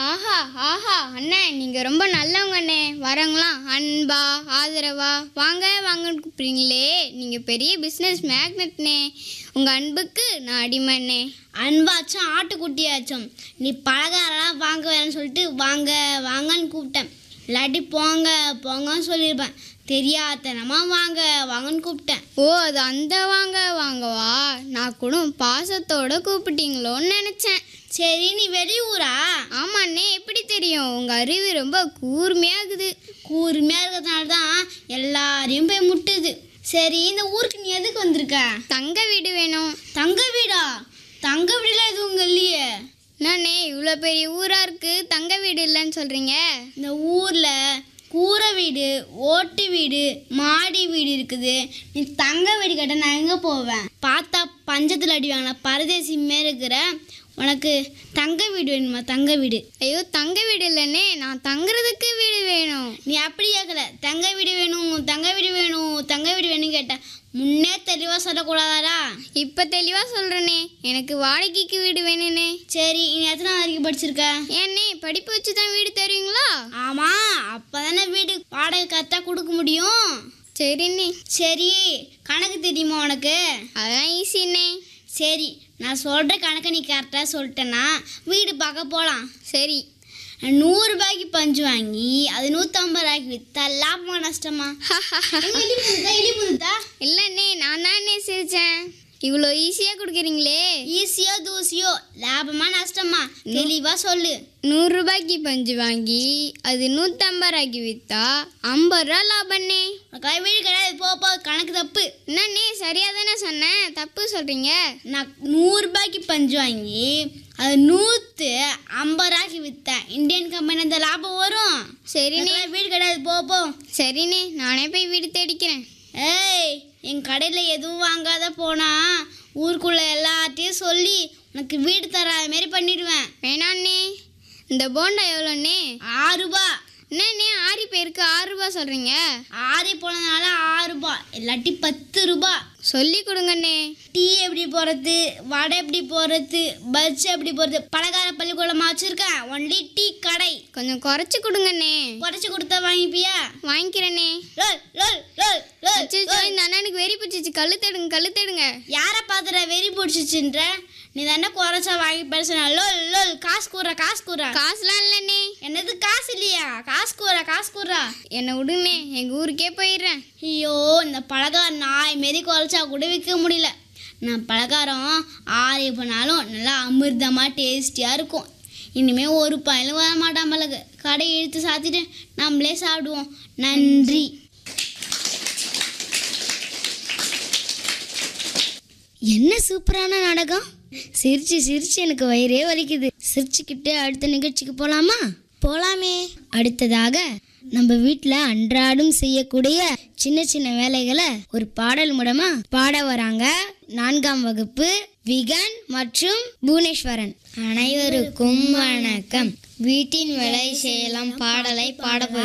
ஆஹா ஆஹா அண்ணே நீங்கள் ரொம்ப நல்லவங்க அண்ணே வரவங்களாம் அன்பா ஆதரவா வாங்க வாங்கன்னு கூப்பிடுறீங்களே நீங்கள் பெரிய பிஸ்னஸ் மேக்னெட்னே உங்கள் அன்புக்கு நான் அடிமை அண்ணே அன்பாச்சும் ஆட்டுக்குட்டியாச்சும் நீ பலகாரம்லாம் வாங்க வேணும்னு சொல்லிட்டு வாங்க வாங்கன்னு கூப்பிட்டேன் இல்லாட்டி போங்க போங்கன்னு சொல்லியிருப்பேன் தெரியாதனமா வாங்க வாங்கன்னு கூப்பிட்டேன் ஓ அது அந்த வாங்க வாங்கவா நான் கூட பாசத்தோட கூப்பிட்டீங்களோன்னு நினச்சேன் சரி நீ வெளியூரா ஆமாண்ணே எப்படி தெரியும் உங்கள் அறிவு ரொம்ப கூர்மையாகுது கூர்மையாக இருக்கிறதுனால தான் எல்லாரையும் போய் முட்டுது சரி இந்த ஊருக்கு நீ எதுக்கு வந்திருக்க தங்க வீடு வேணும் தங்க வீடா தங்க வீடுலாம் எதுவும் இங்கே இல்லையே என்னண்ணே இவ்வளோ பெரிய ஊராக இருக்குது தங்க வீடு இல்லைன்னு சொல்கிறீங்க இந்த ஊரில் கூரை வீடு ஓட்டு வீடு மாடி வீடு இருக்குது நீ தங்க வீடு கேட்ட நான் எங்கே போவேன் பார்த்தா பஞ்சத்தில் அடி வாங்கின பரதேசி மாரி இருக்கிற உனக்கு தங்க வீடு வேணுமா தங்க வீடு ஐயோ தங்க வீடு இல்லைண்ணே நான் தங்குறதுக்கு வீடு வேணும் நீ அப்படி கேட்கல தங்க வீடு வேணும் தங்க வீடு வேணும் தங்க வீடு வேணும் கேட்ட முன்னே தெளிவாக சொல்லக்கூடாதாடா இப்போ தெளிவாக சொல்கிறேனே எனக்கு வாடகைக்கு வீடு வேணுண்ணே சரி நீ எத்தனை வரைக்கும் படிச்சிருக்க ஏண்ணே படிப்பு வச்சு தான் வீடு தருவீங்களா ஆமாம் அப்போ தானே வீடு வாடகை கரெக்டாக கொடுக்க முடியும் சரிண்ணே சரி கணக்கு தெரியுமா உனக்கு அதெல்லாம் ஈஸிண்ணே சரி நான் சொல்கிற கணக்கை நீ கரெக்டாக சொல்லிட்டேன்னா வீடு பார்க்க போகலாம் சரி நூறுரூபாய்க்கு பஞ்சு வாங்கி அது நூற்றம்பது ரூபாய்க்கு விற்றா லாபமா நஷ்டமா எங்க எலி புதுதா எலி புதுதா இல்லைண்ணே நான் தானே சிரிச்சேன் இவ்வளோ ஈஸியாக கொடுக்குறீங்களே ஈஸியோ தூசியோ லாபமா நஷ்டமா தெளிவாக சொல்லு நூறுரூபாய்க்கு பஞ்சு வாங்கி அது நூற்றம்பது ரூபாய்க்கு விற்றா ஐம்பது ரூபா லாபண்ணே உனக்கு வீடு கிடையாது போ போ கணக்கு தப்பு என்னண்ணே சரியாக தானே சொன்னேன் தப்பு சொல்கிறீங்க நான் நூறுரூபாய்க்கு பஞ்சு வாங்கி அது நூற்று ஐம்பது ரூபாய்க்கு விற்றேன் இந்தியன் கம்பெனி அந்த லாபம் வரும் சரிண்ணே உனக்கு வீடு கிடையாது போ போ சரிண்ணே நானே போய் வீடு தேடிக்கிறேன் ஏய் என் கடையில் எதுவும் வாங்காத போனா ஊருக்குள்ள எல்லாத்தையும் சொல்லி உனக்கு வீடு தராத மாரி பண்ணிடுவேன் வேணாண்ணே இந்த போண்டா எவ்வளோண்ணே ஆறு ரூபா என்னண்ணே ஆரி பேருக்கு ஆறு ரூபாய் சொல்கிறீங்க ஆறி போனதுனால ஆறு ரூபா இல்லாட்டி பத்து ரூபா சொல்லி கொடுங்கண்ணே டீ எப்படி போகிறது வடை எப்படி போகிறது பஜ்ஜி எப்படி போகிறது பலகார பள்ளிக்கூடமா வச்சுருக்கேன் ஒன்லி டீ கடை கொஞ்சம் குறைச்சி கொடுங்கண்ணே குறைச்சி கொடுத்தா வாங்கிப்பியா வாங்கிக்கிறேண்ணே லோல் லோல் லோல் லோல் அச்சோ இந்த அண்ணனுக்கு வெறி பிடிச்சிச்சு கல்லு தேடுங்க கல்லு தேடுங்க யாரை பார்த்துட வெறி பிடிச்சிச்சுன்ற நீ தானே குறைச்சா வாங்கி பேசுன லோல் லோல் காசு கூற காசு கூற காசுலாம் இல்லைண்ணே என்னது காசு இல்லையா காசு கூற காசு கூறா என்னை விடுங்கண்ணே எங்கள் ஊருக்கே போயிடுறேன் ஐயோ இந்த பலகாரம் நாய் மாரி குறைச்சா கூட விற்க முடியல நான் பலகாரம் ஆறி போனாலும் நல்லா அமிர்தமாக டேஸ்டியாக இருக்கும் இனிமேல் ஒரு பயலும் வர மாட்டான் பழகு கடை இழுத்து சாத்திட்டு நம்மளே சாப்பிடுவோம் நன்றி என்ன சூப்பரான நாடகம் சிரிச்சு சிரிச்சு எனக்கு வயிறே வலிக்குது சிரிச்சுக்கிட்டு அடுத்த நிகழ்ச்சிக்கு போலாமா போலாமே அடுத்ததாக நம்ம வீட்டில் அன்றாடம் செய்யக்கூடிய சின்ன சின்ன வேலைகளை ஒரு பாடல் மூலமா பாட வராங்க நான்காம் வகுப்பு விகன் மற்றும் புவனேஸ்வரன் அனைவருக்கும் வணக்கம் வீட்டின் வேலை செய்யலாம் பாடலை பாட